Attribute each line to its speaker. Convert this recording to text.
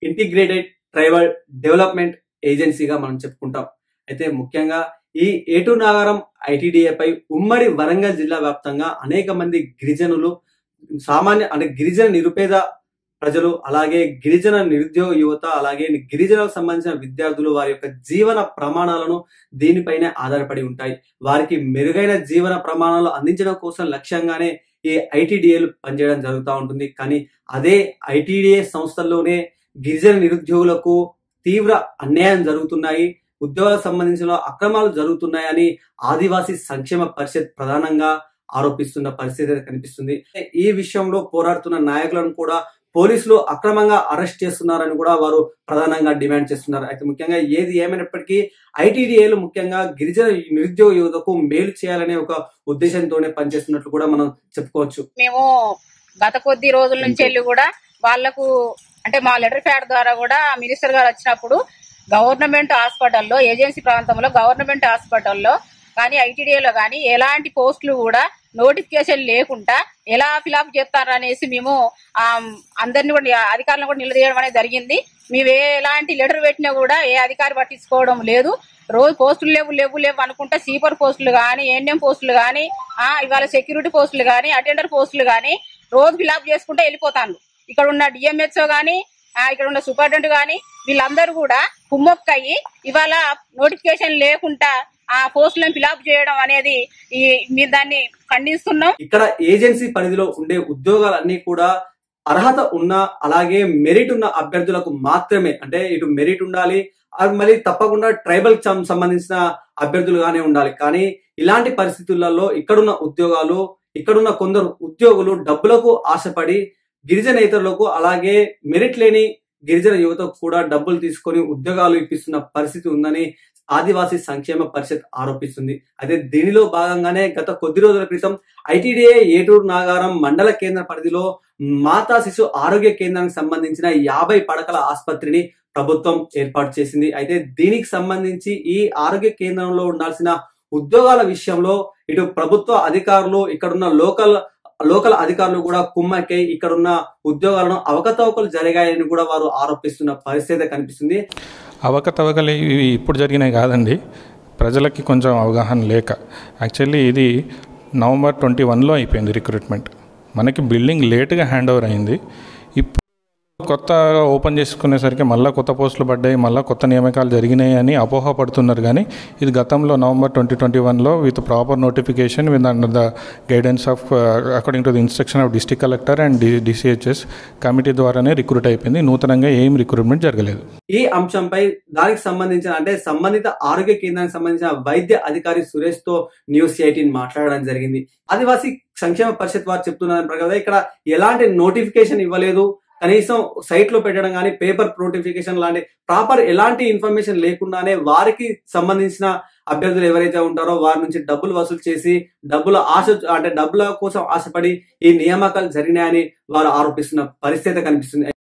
Speaker 1: integrated tribal development ఏజెన్సీగా మనం చెప్పుకుంటాం అయితే ముఖ్యంగా ఈ ఏటూరు నాగారం ఐటీడీఏ పై ఉమ్మడి వరంగల్ జిల్లా వ్యాప్తంగా అనేక మంది గిరిజనులు సామాన్య అంటే గిరిజన నిరుపేద ప్రజలు అలాగే గిరిజన నిరుద్యోగ యువత అలాగే గిరిజనలకు సంబంధించిన విద్యార్థులు వారి యొక్క జీవన ప్రమాణాలను దీనిపైనే ఆధారపడి ఉంటాయి వారికి మెరుగైన జీవన ప్రమాణాలు అందించడం కోసం లక్ష్యంగానే ఈ ఐటీడీఏలు పనిచేయడం జరుగుతూ ఉంటుంది కానీ అదే ఐటీడీఏ సంస్థల్లోనే గిరిజన నిరుద్యోగులకు తీవ్ర అన్యాయం జరుగుతున్నాయి ఉద్యోగాలకు సంబంధించిన అక్రమాలు జరుగుతున్నాయని ఆదివాసీ సంక్షేమ పరిషత్ ప్రధానంగా ఆరోపిస్తున్న పరిస్థితి అయితే కనిపిస్తుంది ఈ విషయంలో పోరాడుతున్న నాయకులను కూడా పోలీసులు అక్రమంగా అరెస్ట్ చేస్తున్నారని కూడా వారు ప్రధానంగా డిమాండ్ చేస్తున్నారు అయితే ముఖ్యంగా ఏది ఏమైనప్పటికీ ఐటీడీఏలు ముఖ్యంగా గిరిజన నిరుద్యోగ యువతకు మేలు చేయాలనే ఒక ఉద్దేశంతోనే పనిచేస్తున్నట్లు కూడా మనం చెప్పుకోవచ్చు
Speaker 2: మేము గత కొద్ది రోజుల నుంచి వెళ్ళి కూడా వాళ్లకు అంటే మా లెటర్ ప్యాడ్ ద్వారా కూడా మినిస్టర్ గారు వచ్చినప్పుడు గవర్నమెంట్ హాస్పిటల్లో ఏజెన్సీ ప్రాంతంలో గవర్నమెంట్ హాస్పిటల్లో కానీ ఐటీడీఏలో కానీ ఎలాంటి పోస్టులు కూడా నోటిఫికేషన్ లేకుండా ఎలా ఫిలప్ చేస్తారు అనేసి మేము ఆ, అందరిని కూడా అధికారులను కూడా నిలదీయడం అనేది జరిగింది మేము ఏ ఎలాంటి లెటర్ పెట్టినా కూడా ఏ అధికారి పట్టించుకోవడం లేదు రోజు పోస్టులు లేవు లేవు లేవు అనుకుంటే సీపర్ పోస్టులు కానీ ఎన్ఎం పోస్టులు కానీ ఇవాళ సెక్యూరిటీ పోస్టులు కానీ అటెండర్ పోస్టులు కానీ రోజు ఫిలప్ చేసుకుంటే వెళ్ళిపోతాను ఇక్కడ ఉన్న డిఎంహెచ్ఓ గాని ఆ, ఇక్కడ ఉన్న సూపరింటెండెంట్ గాని వీళ్ళందరూ కూడా కుమ్మక్కయ్యి ఇవాళ నోటిఫికేషన్ లేకుండా ఆ పోస్టులను ఫిలప్ చేయడం అనేది ఈ మీరు దాన్ని ఖండిస్తున్నాం
Speaker 1: ఇక్కడ ఏజెన్సీ పరిధిలో ఉండే ఉద్యోగాలన్నీ కూడా అర్హత ఉన్న అలాగే మెరిట్ ఉన్న అభ్యర్థులకు మాత్రమే అంటే ఇటు మెరిట్ ఉండాలి అది మళ్ళీ తప్పకుండా ట్రైబల్ సంబంధించిన అభ్యర్థులుగానే ఉండాలి కానీ ఇలాంటి పరిస్థితులలో ఇక్కడున్న ఉద్యోగాలు ఇక్కడున్న కొందరు ఉద్యోగులు డబ్బులకు ఆశపడి గిరిజనేతరులకు అలాగే మెరిట్ లేని గిరిజన యువతకు కూడా డబ్బులు తీసుకొని ఉద్యోగాలు ఇప్పిస్తున్న పరిస్థితి ఉందని ఆదివాసీ సంక్షేమ పరిషత్ ఆరోపిస్తుంది అయితే దీనిలో భాగంగానే గత కొద్ది రోజుల క్రితం ఐటీడీఏ ఏటూరు నాగారం మండల కేంద్ర పరిధిలో మాతా శిశు ఆరోగ్య కేంద్రానికి సంబంధించిన యాభై పడకల ఆసుపత్రిని ప్రభుత్వం ఏర్పాటు చేసింది అయితే దీనికి సంబంధించి ఈ ఆరోగ్య కేంద్రంలో ఉండాల్సిన ఉద్యోగాల విషయంలో ఇటు ప్రభుత్వ అధికారులు ఇక్కడున్న లోకల్ లోకల్ అధికారులు కూడా కుమ్మక్కై ఇక్కడున్న ఉద్యోగాలను అవకతవకలు జరిగాయని కూడా వారు ఆరోపిస్తున్న పరిస్థితి కనిపిస్తుంది
Speaker 3: అవకతవకలు ఇవి ఇప్పుడు జరిగినాయి కాదండి ప్రజలకి కొంచెం అవగాహన లేక యాక్చువల్లీ ఇది నవంబర్ ట్వంటీ వన్లో అయిపోయింది రిక్రూట్మెంట్ మనకి బిల్డింగ్ లేట్గా హ్యాండ్ ఓవర్ అయింది ఇప్పుడు కొత్త ఓపెన్ చేసుకునేసరికి మళ్ళీ కొత్త పోస్టులు పడ్డాయి మళ్ళీ కొత్త నియామకాలు జరిగినాయి అని అపోహ పడుతున్నారు కానీ ఇది గతంలో నవంబర్ ట్వంటీ ట్వంటీ వన్లో with proper notification with under the guidance of according to the instruction of district collector and DCHS committee ద్వారానే రిక్రూట్ అయిపోయింది నూతనంగా ఏం రిక్రూట్మెంట్ జరగలేదు
Speaker 1: ఈ అంశంపై దానికి సంబంధించిన అంటే సంబంధిత ఆరోగ్య కేంద్రానికి సంబంధించిన వైద్య అధికారి సురేష్ తో న్యూస్ ఎయిటీన్ మాట్లాడడం జరిగింది ఆదివాసీ సంక్షేమ పరిషత్ వారు చెప్తున్న దాని ప్రకారం ఇక్కడ ఎలాంటి నోటిఫికేషన్ ఇవ్వలేదు కనీసం సైట్ లో పెట్టడం కానీ పేపర్ నోటిఫికేషన్ లాంటి ప్రాపర్ ఎలాంటి ఇన్ఫర్మేషన్ లేకుండానే వారికి సంబంధించిన అభ్యర్థులు ఎవరైతే ఉంటారో వారి నుంచి డబ్బులు వసూలు చేసి డబ్బుల ఆశ అంటే డబ్బుల కోసం ఆశపడి ఈ నియామకాలు జరిగినాయని వారు ఆరోపిస్తున్న పరిస్థితి కనిపిస్తుంది